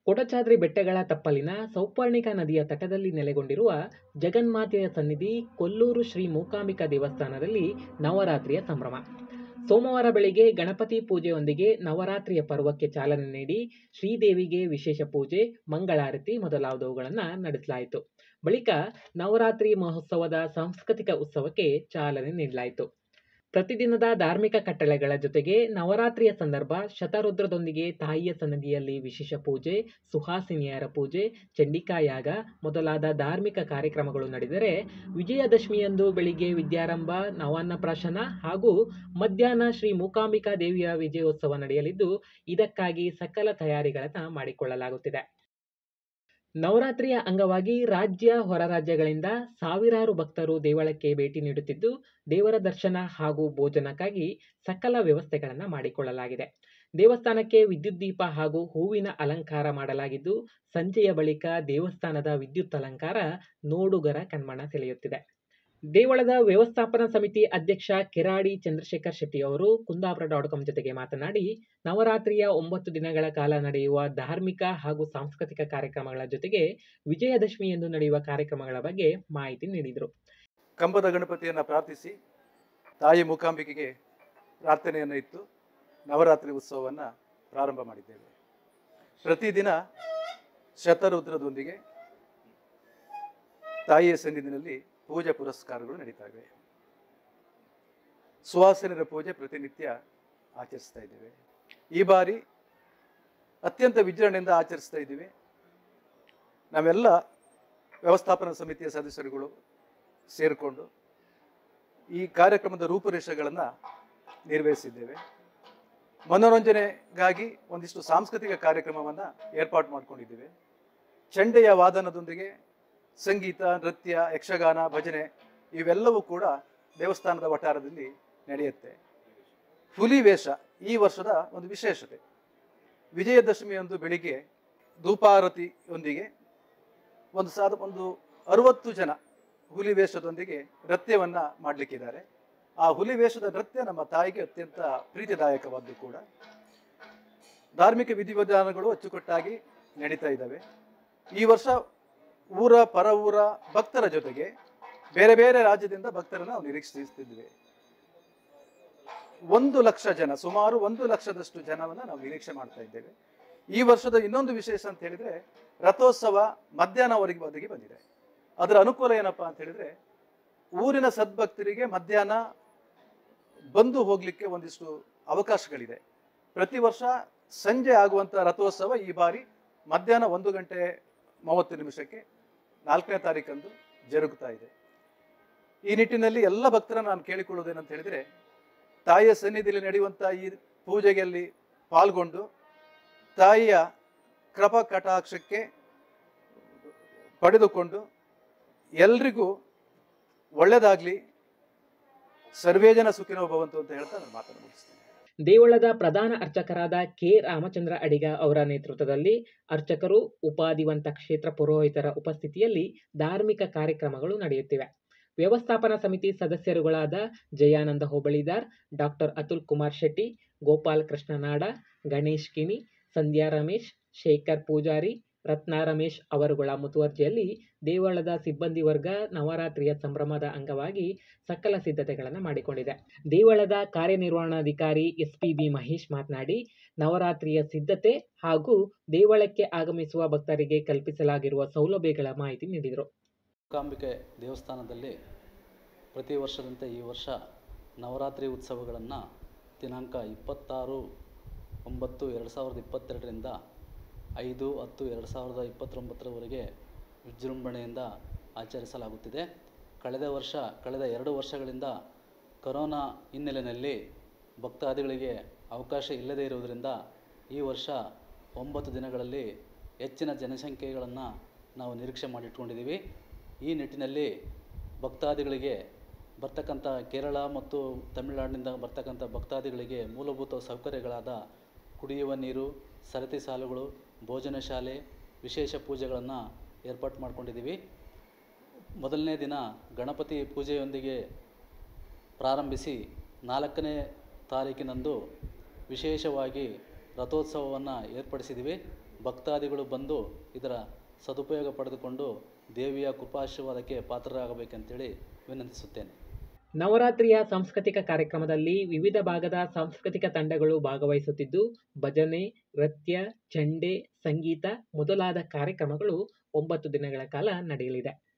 ಕೊಡಚಾದ್ರಿ ಬೆಟ್ಟಗಳ ತಪ್ಪಲಿನ ಸೌಪರ್ಣಿಕಾ ನದಿಯ ತಟದಲ್ಲಿ ನೆಲೆಗೊಂಡಿರುವ ಜಗನ್ಮಾತೆಯ ಸನ್ನಿಧಿ ಕೊಲ್ಲೂರು ಶ್ರೀ ಮೂಕಾಂಬಿಕಾ ದೇವಸ್ಥಾನದಲ್ಲಿ ನವರಾತ್ರಿಯ ಸಂಭ್ರಮ ಸೋಮವಾರ ಬೆಳಿಗ್ಗೆ ಗಣಪತಿ ಪೂಜೆಯೊಂದಿಗೆ ನವರಾತ್ರಿಯ ಪರ್ವಕ್ಕೆ ಚಾಲನೆ ನೀಡಿ ಶ್ರೀದೇವಿಗೆ ವಿಶೇಷ ಪೂಜೆ ಮಂಗಳಾರತಿ ಮೊದಲಾದವುಗಳನ್ನು ನಡೆಸಲಾಯಿತು ಬಳಿಕ ನವರಾತ್ರಿ ಮಹೋತ್ಸವದ ಸಾಂಸ್ಕೃತಿಕ ಉತ್ಸವಕ್ಕೆ ಚಾಲನೆ ನೀಡಲಾಯಿತು ಪ್ರತಿದಿನದ ಧಾರ್ಮಿಕ ಕಟ್ಟಳೆಗಳ ಜೊತೆಗೆ ನವರಾತ್ರಿಯ ಸಂದರ್ಭ ಶತರುದ್ರದೊಂದಿಗೆ ತಾಯಿಯ ಸನ್ನಿಧಿಯಲ್ಲಿ ವಿಶೇಷ ಪೂಜೆ ಸುಹಾಸಿನಿಯರ ಪೂಜೆ ಚಂಡಿಕಾಯಾಗ ಮೊದಲಾದ ಧಾರ್ಮಿಕ ಕಾರ್ಯಕ್ರಮಗಳು ನಡೆದರೆ ವಿಜಯದಶಮಿಯಂದು ಬೆಳಿಗ್ಗೆ ವಿದ್ಯಾರಂಭ ನವಾನ್ನಪ್ರಾಶನ ಹಾಗೂ ಮಧ್ಯಾಹ್ನ ಶ್ರೀ ಮೂಕಾಂಬಿಕಾ ದೇವಿಯ ವಿಜಯೋತ್ಸವ ನಡೆಯಲಿದ್ದು ಇದಕ್ಕಾಗಿ ಸಕಲ ತಯಾರಿಗಳನ್ನು ಮಾಡಿಕೊಳ್ಳಲಾಗುತ್ತಿದೆ ನವರಾತ್ರಿಯ ಅಂಗವಾಗಿ ರಾಜ್ಯ ಹೊರ ರಾಜ್ಯಗಳಿಂದ ಸಾವಿರಾರು ಭಕ್ತರು ದೇವಳಕ್ಕೆ ಭೇಟಿ ನೀಡುತ್ತಿದ್ದು ದೇವರ ದರ್ಶನ ಹಾಗೂ ಭೋಜನಕ್ಕಾಗಿ ಸಕಲ ವ್ಯವಸ್ಥೆಗಳನ್ನು ಮಾಡಿಕೊಳ್ಳಲಾಗಿದೆ ದೇವಸ್ಥಾನಕ್ಕೆ ವಿದ್ಯುತ್ ದೀಪ ಹಾಗೂ ಹೂವಿನ ಅಲಂಕಾರ ಮಾಡಲಾಗಿದ್ದು ಸಂಜೆಯ ಬಳಿಕ ದೇವಸ್ಥಾನದ ವಿದ್ಯುತ್ ಅಲಂಕಾರ ನೋಡುಗರ ಕಣ್ಮನ ಸೆಳೆಯುತ್ತಿದೆ ದೇವಳದ ವ್ಯವಸ್ಥಾಪನಾ ಸಮಿತಿ ಅಧ್ಯಕ್ಷ ಕೆರಾಡಿ ಚಂದ್ರಶೇಖರ್ ಶೆಟ್ಟಿ ಅವರು ಕುಂದಾಪುರ ಡಾಟ್ ಕಾಮ್ ಜೊತೆಗೆ ಮಾತನಾಡಿ ನವರಾತ್ರಿಯ ಒಂಬತ್ತು ದಿನಗಳ ಕಾಲ ನಡೆಯುವ ಧಾರ್ಮಿಕ ಹಾಗೂ ಸಾಂಸ್ಕೃತಿಕ ಕಾರ್ಯಕ್ರಮಗಳ ಜೊತೆಗೆ ವಿಜಯದಶಮಿಯಂದು ನಡೆಯುವ ಕಾರ್ಯಕ್ರಮಗಳ ಬಗ್ಗೆ ಮಾಹಿತಿ ನೀಡಿದರು ಕಂಬದ ಗಣಪತಿಯನ್ನು ಪ್ರಾರ್ಥಿಸಿ ತಾಯಿ ಮೂಕಾಂಬಿಕೆಗೆ ಪ್ರಾರ್ಥನೆಯನ್ನು ಇತ್ತು ನವರಾತ್ರಿ ಉತ್ಸವವನ್ನು ಪ್ರಾರಂಭ ಮಾಡಿದ್ದೇವೆ ಪ್ರತಿದಿನ ಶತರುದ್ರದೊಂದಿಗೆ ತಾಯಿಯ ಸನ್ನಿಧಿನಲ್ಲಿ ಪೂಜೆ ಪುರಸ್ಕಾರಗಳು ನಡೀತಾ ಇವೆ ಸುವಾಸನೆಯ ಪೂಜೆ ಪ್ರತಿನಿತ್ಯ ಆಚರಿಸ್ತಾ ಇದ್ದೇವೆ ಈ ಬಾರಿ ಅತ್ಯಂತ ವಿಜೃಂಭಣೆಯಿಂದ ಆಚರಿಸ್ತಾ ಇದ್ದೀವಿ ನಾವೆಲ್ಲ ವ್ಯವಸ್ಥಾಪನಾ ಸಮಿತಿಯ ಸದಸ್ಯರುಗಳು ಸೇರಿಕೊಂಡು ಈ ಕಾರ್ಯಕ್ರಮದ ರೂಪುರೇಷೆಗಳನ್ನು ನಿರ್ವಹಿಸಿದ್ದೇವೆ ಮನೋರಂಜನೆಗಾಗಿ ಒಂದಿಷ್ಟು ಸಾಂಸ್ಕೃತಿಕ ಕಾರ್ಯಕ್ರಮವನ್ನು ಏರ್ಪಾಡು ಮಾಡ್ಕೊಂಡಿದ್ದೇವೆ ಚಂಡೆಯ ವಾದನದೊಂದಿಗೆ ಸಂಗೀತ ನೃತ್ಯ ಯಕ್ಷಗಾನ ಭಜನೆ ಇವೆಲ್ಲವೂ ಕೂಡ ದೇವಸ್ಥಾನದ ವಠಾರದಲ್ಲಿ ನಡೆಯುತ್ತೆ ಹುಲಿ ವೇಷ ಈ ವರ್ಷದ ಒಂದು ವಿಶೇಷತೆ ವಿಜಯದಶಮಿಯಂದು ಬೆಳಿಗ್ಗೆ ಧೂಪಾರತಿಯೊಂದಿಗೆ ಒಂದು ಸಾಧ ಒಂದು ಅರವತ್ತು ಜನ ಹುಲಿ ವೇಷದೊಂದಿಗೆ ನೃತ್ಯವನ್ನ ಮಾಡಲಿಕ್ಕಿದ್ದಾರೆ ಆ ಹುಲಿ ವೇಷದ ನೃತ್ಯ ನಮ್ಮ ತಾಯಿಗೆ ಅತ್ಯಂತ ಪ್ರೀತಿದಾಯಕವಾದ್ದು ಕೂಡ ಧಾರ್ಮಿಕ ವಿಧಿವಿಧಾನಗಳು ಅಚ್ಚುಕಟ್ಟಾಗಿ ನಡೀತಾ ಇದ್ದಾವೆ ಈ ವರ್ಷ ಊರ ಪರ ಊರ ಭಕ್ತರ ಜೊತೆಗೆ ಬೇರೆ ಬೇರೆ ರಾಜ್ಯದಿಂದ ಭಕ್ತರನ್ನು ನಾವು ನಿರೀಕ್ಷಿಸ್ತಿದ್ವಿ ಒಂದು ಲಕ್ಷ ಜನ ಸುಮಾರು ಒಂದು ಲಕ್ಷದಷ್ಟು ಜನವನ್ನ ನಾವು ನಿರೀಕ್ಷೆ ಮಾಡ್ತಾ ಇದ್ದೇವೆ ಈ ವರ್ಷದ ಇನ್ನೊಂದು ವಿಶೇಷ ಅಂತ ಹೇಳಿದ್ರೆ ರಥೋತ್ಸವ ಮಧ್ಯಾಹ್ನವರೆಗೆ ಒದಗಿ ಬಂದಿದೆ ಅದರ ಅನುಕೂಲ ಏನಪ್ಪಾ ಅಂತ ಹೇಳಿದ್ರೆ ಊರಿನ ಸದ್ಭಕ್ತರಿಗೆ ಮಧ್ಯಾಹ್ನ ಬಂದು ಹೋಗ್ಲಿಕ್ಕೆ ಒಂದಿಷ್ಟು ಅವಕಾಶಗಳಿದೆ ಪ್ರತಿ ವರ್ಷ ಸಂಜೆ ಆಗುವಂತ ರಥೋತ್ಸವ ಈ ಬಾರಿ ಮಧ್ಯಾಹ್ನ ಒಂದು ಗಂಟೆ ಮೂವತ್ತು ನಿಮಿಷಕ್ಕೆ ನಾಲ್ಕನೇ ತಾರೀಕಂದು ಜರುಗುತ್ತಾ ಇದೆ ಈ ನಿಟ್ಟಿನಲ್ಲಿ ಎಲ್ಲ ಭಕ್ತರನ್ನು ನಾನು ಕೇಳಿಕೊಳ್ಳುವುದೇನಂತ ಹೇಳಿದ್ರೆ ತಾಯಿಯ ಸನ್ನಿಧಿಯಲ್ಲಿ ನಡೆಯುವಂಥ ಈ ಪೂಜೆಯಲ್ಲಿ ಪಾಲ್ಗೊಂಡು ತಾಯಿಯ ಕೃಪ ಕಟಾಕ್ಷಕ್ಕೆ ಪಡೆದುಕೊಂಡು ಎಲ್ರಿಗೂ ಒಳ್ಳೆಯದಾಗಲಿ ಸರ್ವೇ ಜನ ಸುಖಿನೋ ಭವಂತು ಅಂತ ಹೇಳ್ತಾ ನಾನು ಮಾತನ್ನು ಮುಗಿಸ್ತೇನೆ ದೇವಳದ ಪ್ರಧಾನ ಅರ್ಚಕರಾದ ಕೆ ರಾಮಚಂದ್ರ ಅಡಿಗ ಅವರ ನೇತೃತ್ವದಲ್ಲಿ ಅರ್ಚಕರು ಉಪಾಧಿವಂತ ಕ್ಷೇತ್ರ ಪುರೋಹಿತರ ಉಪಸ್ಥಿತಿಯಲ್ಲಿ ಧಾರ್ಮಿಕ ಕಾರ್ಯಕ್ರಮಗಳು ನಡೆಯುತ್ತಿವೆ ವ್ಯವಸ್ಥಾಪನಾ ಸಮಿತಿ ಸದಸ್ಯರುಗಳಾದ ಜಯಾನಂದ ಹೋಬಳಿದಾರ್ ಡಾಕ್ಟರ್ ಅತುಲ್ ಕುಮಾರ್ ಶೆಟ್ಟಿ ಗೋಪಾಲ್ ಕೃಷ್ಣನಾಡ ಗಣೇಶ್ ಕಿಣಿ ಸಂಧ್ಯಾ ರಮೇಶ್ ಶೇಖರ್ ಪೂಜಾರಿ ರತ್ನ ರಮೇಶ್ ಅವರುಗಳ ಮುತುವರ್ಜಿಯಲ್ಲಿ ದೇವಳದ ಸಿಬ್ಬಂದಿ ವರ್ಗ ನವರಾತ್ರಿಯ ಸಂಭ್ರಮದ ಅಂಗವಾಗಿ ಸಕಲ ಸಿದ್ಧತೆಗಳನ್ನು ಮಾಡಿಕೊಂಡಿದೆ ದೇವಳದ ಕಾರ್ಯನಿರ್ವಹಣಾಧಿಕಾರಿ ಎಸ್ ಪಿ ಬಿ ಮಹೇಶ್ ಮಾತನಾಡಿ ನವರಾತ್ರಿಯ ಸಿದ್ಧತೆ ಹಾಗೂ ದೇವಳಕ್ಕೆ ಆಗಮಿಸುವ ಭಕ್ತರಿಗೆ ಕಲ್ಪಿಸಲಾಗಿರುವ ಸೌಲಭ್ಯಗಳ ಮಾಹಿತಿ ನೀಡಿದರು ಮೂಕಾಂಬಿಕೆ ದೇವಸ್ಥಾನದಲ್ಲಿ ಪ್ರತಿ ವರ್ಷದಂತೆ ಈ ವರ್ಷ ನವರಾತ್ರಿ ಉತ್ಸವಗಳನ್ನು ದಿನಾಂಕ ಇಪ್ಪತ್ತಾರು ಒಂಬತ್ತು ಎರಡು ಸಾವಿರದ ಇಪ್ಪತ್ತೆರಡರಿಂದ ಐದು ಹತ್ತು ಎರಡು ಸಾವಿರದ ಇಪ್ಪತ್ತೊಂಬತ್ತರವರೆಗೆ ವಿಜೃಂಭಣೆಯಿಂದ ಆಚರಿಸಲಾಗುತ್ತಿದೆ ಕಳೆದ ವರ್ಷ ಕಳೆದ ಎರಡು ವರ್ಷಗಳಿಂದ ಕರೋನಾ ಹಿನ್ನೆಲೆಯಲ್ಲಿ ಭಕ್ತಾದಿಗಳಿಗೆ ಅವಕಾಶ ಇಲ್ಲದೇ ಇರುವುದರಿಂದ ಈ ವರ್ಷ ಒಂಬತ್ತು ದಿನಗಳಲ್ಲಿ ಹೆಚ್ಚಿನ ಜನಸಂಖ್ಯೆಗಳನ್ನು ನಾವು ನಿರೀಕ್ಷೆ ಮಾಡಿಟ್ಕೊಂಡಿದ್ದೀವಿ ಈ ನಿಟ್ಟಿನಲ್ಲಿ ಭಕ್ತಾದಿಗಳಿಗೆ ಬರ್ತಕ್ಕಂಥ ಕೇರಳ ಮತ್ತು ತಮಿಳುನಾಡಿನಿಂದ ಬರ್ತಕ್ಕಂಥ ಭಕ್ತಾದಿಗಳಿಗೆ ಮೂಲಭೂತ ಸೌಕರ್ಯಗಳಾದ ಕುಡಿಯುವ ನೀರು ಸರತಿ ಸಾಲುಗಳು ಭೋಜನ ಶಾಲೆ ವಿಶೇಷ ಪೂಜೆಗಳನ್ನು ಏರ್ಪಾಟ್ ಮಾಡ್ಕೊಂಡಿದ್ದೀವಿ ಮೊದಲನೇ ದಿನ ಗಣಪತಿ ಪೂಜೆಯೊಂದಿಗೆ ಪ್ರಾರಂಭಿಸಿ ನಾಲ್ಕನೇ ತಾರೀಕಿನಂದು ವಿಶೇಷವಾಗಿ ರಥೋತ್ಸವವನ್ನು ಏರ್ಪಡಿಸಿದ್ದೀವಿ ಭಕ್ತಾದಿಗಳು ಬಂದು ಇದರ ಸದುಪಯೋಗ ಪಡೆದುಕೊಂಡು ದೇವಿಯ ಕೃಪಾಶೀರ್ವಾದಕ್ಕೆ ಪಾತ್ರರಾಗಬೇಕಂತೇಳಿ ವಿನಂತಿಸುತ್ತೇನೆ ನವರಾತ್ರಿಯ ಸಾಂಸ್ಕೃತಿಕ ಕಾರ್ಯಕ್ರಮದಲ್ಲಿ ವಿವಿಧ ಭಾಗದ ಸಾಂಸ್ಕೃತಿಕ ತಂಡಗಳು ಭಾಗವಹಿಸುತ್ತಿದ್ದು ಭಜನೆ ನೃತ್ಯ ಚಂಡೆ ಸಂಗೀತ ಮೊದಲಾದ ಕಾರ್ಯಕ್ರಮಗಳು ಒಂಬತ್ತು ದಿನಗಳ ಕಾಲ ನಡೆಯಲಿದೆ